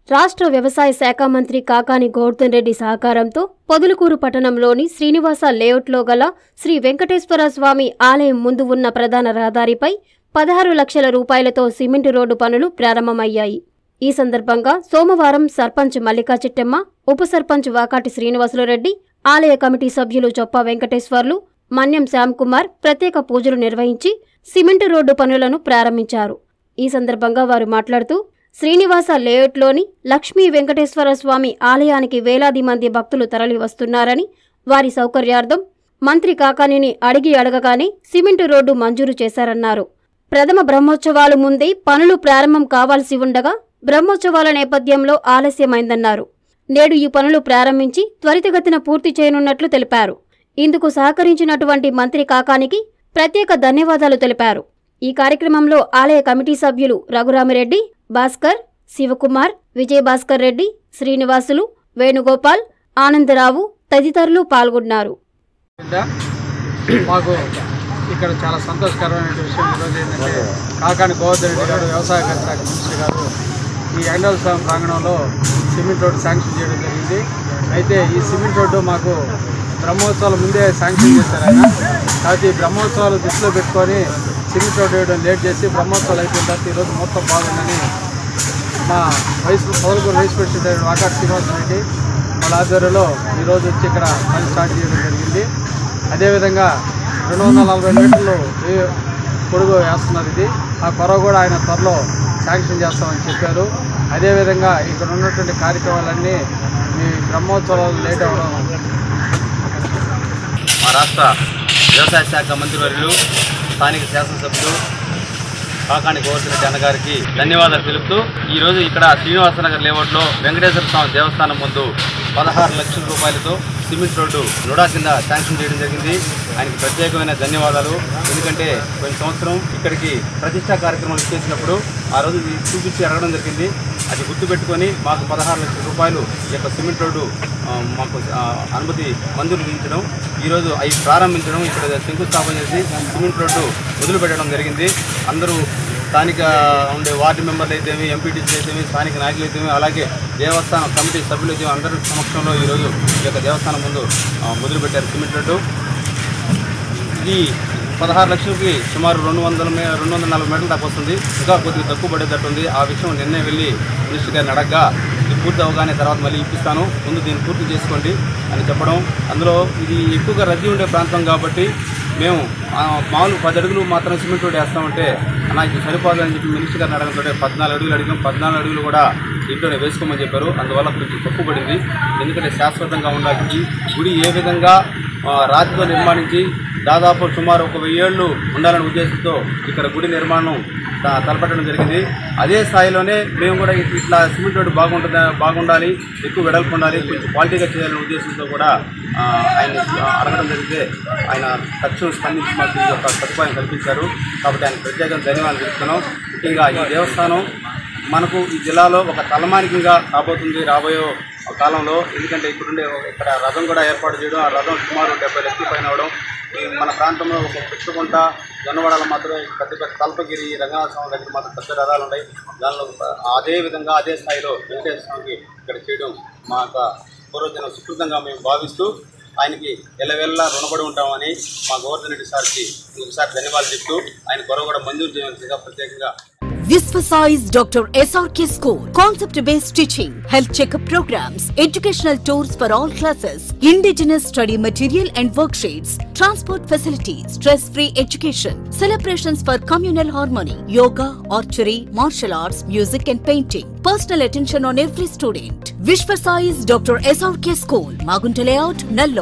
రాష్ట్ర వ్యవసాయ శాఖ మంత్రి కాకాని గోవర్ధన్ రెడ్డి సహకారంతో పొదులుకూరు పట్టణంలోని శ్రీనివాస లేఅవుట్లో గల శ్రీ వెంకటేశ్వర స్వామి ఆలయం ముందు ఉన్న ప్రధాన రహదారిపై పదహారు లక్షల రూపాయలతో సిమెంటు రోడ్డు పనులు ప్రారంభమయ్యాయి ఈ సందర్భంగా సోమవారం సర్పంచ్ మల్లికా చిట్టెమ్మ ఉప సర్పంచ్ వాకాటి శ్రీనివాసులరెడ్డి ఆలయ కమిటీ సభ్యులు చొప్ప వెంకటేశ్వర్లు మన్యం శ్యామ్కుమార్ ప్రత్యేక పూజలు నిర్వహించి సిమెంటు రోడ్డు పనులను ప్రారంభించారు ఈ సందర్భంగా వారు మాట్లాడుతూ శ్రీనివాస లేఅవుట్లోని లక్ష్మీ వెంకటేశ్వర స్వామి ఆలయానికి వేలాది మంది భక్తులు తరలి వస్తున్నారని వారి సౌకర్యార్థం మంత్రి కాకానిని అడిగి అడగగానే సిమెంటు రోడ్డు మంజూరు చేశారన్నారు ప్రథమ బ్రహ్మోత్సవాలు ముందే పనులు ప్రారంభం కావాల్సి ఉండగా బ్రహ్మోత్సవాల నేపథ్యంలో ఆలస్యమైందన్నారు నేడు ఈ పనులు ప్రారంభించి త్వరితగతిన పూర్తి చేయనున్నట్లు తెలిపారు ఇందుకు సహకరించినటువంటి మంత్రి కాకానికి ప్రత్యేక ధన్యవాదాలు తెలిపారు ఈ కార్యక్రమంలో ఆలయ కమిటీ సభ్యులు రఘురామిరెడ్డి భాస్కర్ శివకుమార్ విజయభాస్కర్ రెడ్డి శ్రీనివాసులు వేణుగోపాల్ ఆనందరావు తదితరులు పాల్గొన్నారు కింద మాకు ఇక్కడ చాలా సంతోషకరమైన విషయం ఈరోజు ఏంటంటే కాకాని గోవర్ధన్ రెడ్డి గారు వ్యవసాయ శాఖ మినిస్టర్ గారు ఈ ఎండల స్వామి ప్రాంగణంలో సిమెంట్ రోడ్డు శాంక్షన్ చేయడం జరిగింది అయితే ఈ సిమెంట్ రోడ్డు మాకు బ్రహ్మోత్సవాల ముందే శాంక్షన్ చేశారు ఆయన కాబట్టి ఈ బ్రహ్మోత్సవాలు దృష్టిలో పెట్టుకొని సిమెంట్ రోడ్డు వేయడం లేట్ చేసి బ్రహ్మోత్సవాలు అయిపోయిన తర్వాత ఈరోజు మొత్తం బాగుందని మా వైస్ పౌరులకు వైస్ ప్రెసిడెంట్ వాకాటి శ్రీనివాసరెడ్డి వాళ్ళ ఆధ్వర్యంలో ఈరోజు వచ్చి ఇక్కడ పని స్టార్ట్ చేయడం జరిగింది అదేవిధంగా రెండు వందల నలభై మీటర్లు వే- పొడుగు వేస్తున్నారు ఇది ఆ కొరవ కూడా ఆయన త్వరలో శాంక్షన్ చేస్తామని చెప్పారు అదేవిధంగా ఇక్కడ ఉన్నటువంటి కార్యక్రమాలన్నీ మీ బ్రహ్మోత్సవాలు లేట్ అవ్వడం మా రాష్ట్ర వ్యవసాయ శాఖ మంత్రివర్యులు స్థానిక శాసనసభ్యులు కాకాని గోవర్ధన్ రెడ్డి అన్నగారికి ధన్యవాదాలు తెలుపుతూ ఈరోజు ఇక్కడ శ్రీనివాసనగర్ లేఅవుట్లో వెంకటేశ్వర స్వామి దేవస్థానం ముందు పదహారు లక్షల రూపాయలతో సిమెంట్ రోడ్డు నుడా కింద శాంక్షన్ చేయడం జరిగింది ఆయనకి ప్రత్యేకమైన ధన్యవాదాలు ఎందుకంటే కొన్ని సంవత్సరం ఇక్కడికి ప్రతిష్టా కార్యక్రమాలు చేసినప్పుడు ఆ రోజు ఇది చూపించి అడగడం జరిగింది అది గుర్తుపెట్టుకొని మాకు పదహారు లక్షల రూపాయలు ఈ యొక్క సిమెంట్ రోడ్డు ఆ, మాకు ఆ, అనుమతి మంజూరు విధించడం ఈరోజు అవి ప్రారంభించడం ఇక్కడ శంకుస్థాపన చేసి సిమెంట్ రోడ్డు వదిలిపెట్టడం జరిగింది అందరూ స్థానిక ఉండే వార్డు మెంబర్లు అయితేమి ఎంపీటీసీలు అయితేమి స్థానిక నాయకులు అయితేమి అలాగే దేవస్థానం కమిటీ సభ్యులు అయితే అందరి సమక్షంలో ఈరోజు ఈ యొక్క దేవస్థానం ముందు ఆ, మొదలుపెట్టారు సిమెంట్ రోడ్డు ఇది పదహారు లక్షలకి సుమారు రెండు వందల మే రెండు వందల నలభై మీటర్ల దాకా వస్తుంది ఇంకా కొద్దిగా తక్కువ పడేటట్టు ఉంది ఆ విషయం నిన్నే వెళ్ళి మినిస్టర్ గారిని అడగగా ఇది పూర్తి అవగానే తర్వాత మళ్ళీ ఇప్పిస్తాను ముందు దీన్ని పూర్తి చేసుకోండి అని చెప్పడం అందులో ఇది ఎక్కువగా రద్దీ ఉండే ప్రాంతం కాబట్టి మేము ఆ, మామూలు పది అడుగులు మాత్రం సిమెంట్ రోడ్ వేస్తామంటే అన్న ఇది సరిపోదు అని చెప్పి మినిస్టర్ గారిని అడగంటే పద్నాలుగు అడుగులు అడిగాం పద్నాలుగు అడుగులు కూడా ఇంట్లోనే వేసుకోమని చెప్పారు అందువల్ల కొంచెం తక్కువ పడింది ఎందుకంటే శాశ్వతంగా ఉండాలి ఈ గుడి ఏ విధంగా ఆ, రాతితో నిర్మాణించి దాదాపు సుమారు ఒక వెయ్యేళ్ళు ఉండాలనే ఉద్దేశంతో ఇక్కడ గుడి నిర్మాణం త- తలపెట్టడం జరిగింది అదే స్థాయిలోనే మేము కూడా ఇట్- ఇట్లా సిమెంట్ రోడ్డు బాగుంటుంది బాగుండాలి ఎక్కువ వెడల్పు ఉండాలి కొంచెం క్వాలిటీగా చేయాలనే ఉద్దేశంతో కూడా ఆ, ఆయన అడగడం జరిగితే ఆయన తక్షణం స్పందించి మాకు ఈ యొక్క సదుపాయం కల్పించారు కాబట్టి ఆయన ప్రత్యేకంగా ధన్యవాదాలు తెలుపుతున్నాం ముఖ్యంగా ఈ దేవస్థానం మనకు ఈ జిల్లాలో ఒక తలమానికంగా రాబోతుంది రాబోయే కాలంలో ఎందుకంటే ఇప్పుడుండే ఇక్కడ రథం కూడా ఏర్పాటు చేయడం ఆ రథం సుమారు డెబ్బై లక్షల పైన అవడం ఈ మన ప్రాంతంలో ఒక పిచ్చుకుంట జొన్నవాడలో మాత్రమే పెద్ద పెద్ద కల్పగిరి రంగనాథ స్వామి దగ్గర మాత్రం పెద్ద రథాలు ఉన్నాయి దానిలో అదే విధంగా అదే స్థాయిలో వెంకటేశ్వర స్వామికి ఇక్కడ చేయడం మా యొక్క పూర్వజన సుకృతంగా మేము భావిస్తూ ఆయనకి ఎల్లవెల్లా రుణపడి ఉంటామని మా గోవర్ధన్ రెడ్డి సార్కి ఇంకొకసారి ధన్యవాదాలు చెప్తూ ఆయన గొడవ కూడా మంజూరు చేయవలసిందిగా ప్రత్యేకంగా Visvasize Dr. SRK School. Concept based teaching, health checkup programs, educational tours for all classes, indigenous study material and worksheets, transport facilities, stress free education, celebrations for communal harmony, yoga, archery, martial arts, music and painting. Personal attention on every student. Visvasize Dr. SRK School, Magunta Layout, Nallo.